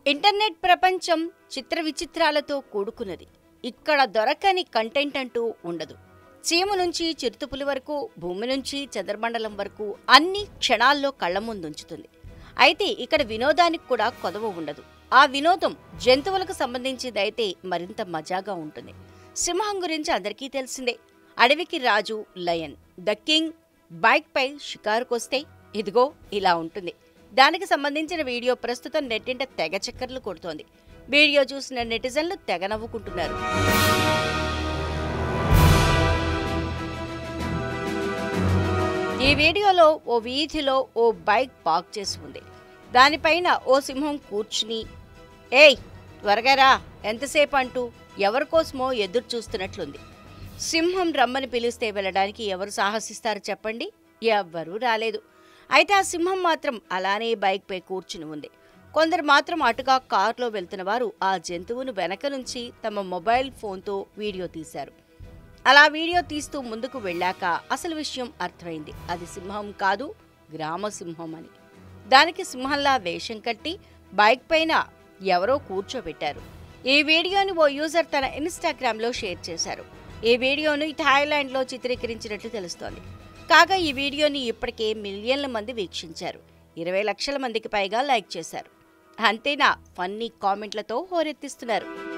internet ప్రపంచం చిత్ర విచిత్రాలతో కూడుకున్నది ఇక్కడ దొరకని కంటెంట్ అంటూ ఉండదు చీమ నుంచి చిరుతుపులి వరకు భూమి నుంచి చంద్రమండలం వరకు అన్ని క్షణాల్లో కళ్ల ముందుంచుతుంది అయితే ఇక్కడ వినోదానికి కూడా కొదవ ఉండదు ఆ వినోదం జంతువులకు సంబంధించిందైతే మరింత మజాగా ఉంటుంది సింహం గురించి అందరికీ తెలిసిందే అడవికి రాజు లయన్ ద కింగ్ బైక్పై షికారుకొస్తే ఇదిగో ఇలా ఉంటుంది దానికి సంబంధించిన వీడియో ప్రస్తుతం నెట్టింట తెగ చక్కర్లు కొడుతోంది వీడియో చూసిన నెటిజన్లు తెగ నవ్వుకుంటున్నారు ఈ వీడియోలో ఓ వీధిలో ఓ బైక్ పార్క్ చేసి ఉంది దానిపైన ఓ సింహం కూర్చుని ఏయ్ త్వరగా రా ఎంతసేపు అంటూ ఎవరికోసమో ఎదురు చూస్తున్నట్లుంది సింహం రమ్మని పిలిస్తే వెళ్ళడానికి ఎవరు సాహసిస్తారు చెప్పండి ఎవ్వరూ రాలేదు అయితే ఆ సింహం మాత్రం అలానే బైక్పై కూర్చుని ఉంది కొందరు మాత్రం అటుగా కారులో వెళ్తున్న వారు ఆ జంతువును వెనక నుంచి తమ మొబైల్ ఫోన్తో వీడియో తీశారు అలా వీడియో తీస్తూ ముందుకు వెళ్ళాక అసలు విషయం అర్థమైంది అది సింహం కాదు గ్రామ సింహం అని దానికి సింహంలా వేషం కట్టి బైక్ పైన ఎవరో కూర్చోబెట్టారు ఈ వీడియోని ఓ యూజర్ తన ఇన్స్టాగ్రామ్లో షేర్ చేశారు ఈ వీడియోను థాయిలాండ్లో చిత్రీకరించినట్లు తెలుస్తోంది కాగా ఈ వీడియోని ఇప్పటికే మిలియన్ల మంది వీక్షించారు ఇరవై లక్షల మందికి పైగా లైక్ చేశారు అంతేనా ఫన్నీ కామెంట్లతో హోరెత్తిస్తున్నారు